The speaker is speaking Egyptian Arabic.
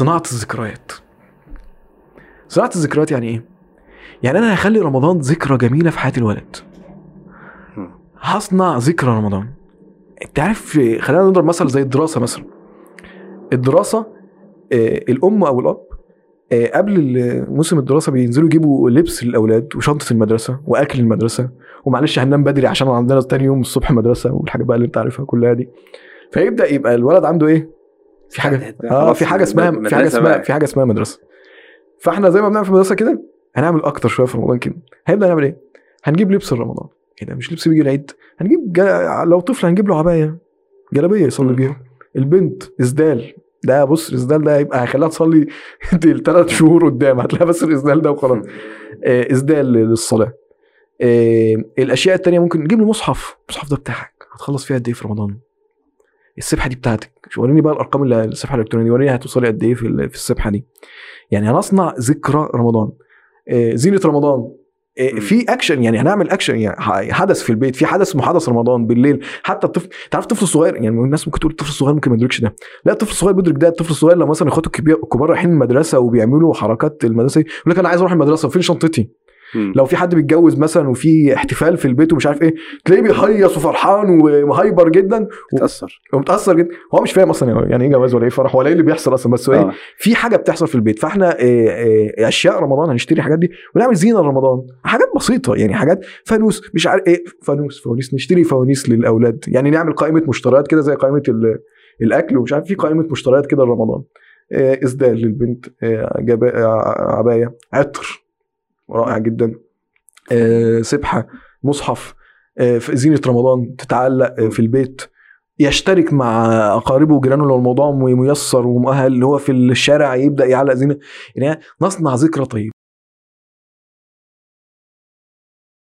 صناعه الذكريات صناعه الذكريات يعني ايه يعني انا هخلي رمضان ذكرى جميله في حياه الولد مم. هصنع ذكرى رمضان انت عارف خلينا نضرب مثل زي الدراسه مثلا الدراسه آه، الام او الاب آه، قبل ال- موسم الدراسه بينزلوا يجيبوا لبس للاولاد وشنطه المدرسه واكل المدرسه ومعلش هننام بدري عشان عندنا تاني يوم الصبح مدرسه والحاجات بقى اللي انت عارفها كلها دي فيبدا يبقى الولد عنده ايه في حاجه اه خلاص في حاجه اسمها في حاجه مدرسة اسمها بقى. في حاجه اسمها مدرسه فاحنا زي ما بنعمل في المدرسه كده هنعمل اكتر شويه في رمضان كده هنبدا نعمل ايه هنجيب لبس رمضان ايه ده مش لبس بيجي العيد هنجيب جا... لو طفل هنجيب له عبايه جلابيه يصلي بيها البنت اسدال ده بص الاسدال ده هيبقى هيخليها تصلي ثلاث شهور قدام هتلاقي بس الاسدال ده وخلاص آه، اسدال للصلاه آه، الاشياء التانية ممكن نجيب له مصحف المصحف ده بتاعك هتخلص فيها قد ايه في رمضان السبحه دي بتاعتك شو وريني بقى الارقام اللي السبحه الالكترونيه وريني هتوصلي قد ايه في ال- في السبحه دي يعني هنصنع ذكرى رمضان آه، زينه رمضان آه، مم. في اكشن يعني هنعمل اكشن يعني ح- حدث في البيت في حدث اسمه حدث رمضان بالليل حتى الطفل تعرف الطفل الصغير يعني الناس ممكن تقول الطفل الصغير ممكن ما يدركش ده لا الطفل الصغير بيدرك ده الطفل الصغير لما مثلا اخواته الكبير- الكبار رايحين المدرسه وبيعملوا حركات المدرسه يقول لك انا عايز اروح المدرسه فين شنطتي مم. لو في حد بيتجوز مثلا وفي احتفال في البيت ومش عارف ايه تلاقيه بيهيص وفرحان وهايبر جدا تاثر ومتاثر جدا هو مش فاهم اصلا يعني ايه جواز ولا ايه فرح ولا ايه اللي بيحصل اصلا بس هو ايه آه. في حاجه بتحصل في البيت فاحنا آه، آه، اشياء رمضان هنشتري الحاجات دي ونعمل زينه لرمضان حاجات بسيطه يعني حاجات فانوس مش عارف ايه فانوس فوانيس نشتري فوانيس للاولاد يعني نعمل قائمه مشتريات كده زي قائمه ال- الاكل ومش عارف في قائمه مشتريات كده لرمضان آه، اسدال للبنت آه، جبا- آه، عبايه عطر رائع جدا آه، سبحه مصحف آه، في زينه رمضان تتعلق آه، في البيت يشترك مع اقاربه وجيرانه لو الموضوع ميسر ومؤهل اللي هو في الشارع يبدا يعلق زينه يعني نصنع ذكرى طيبه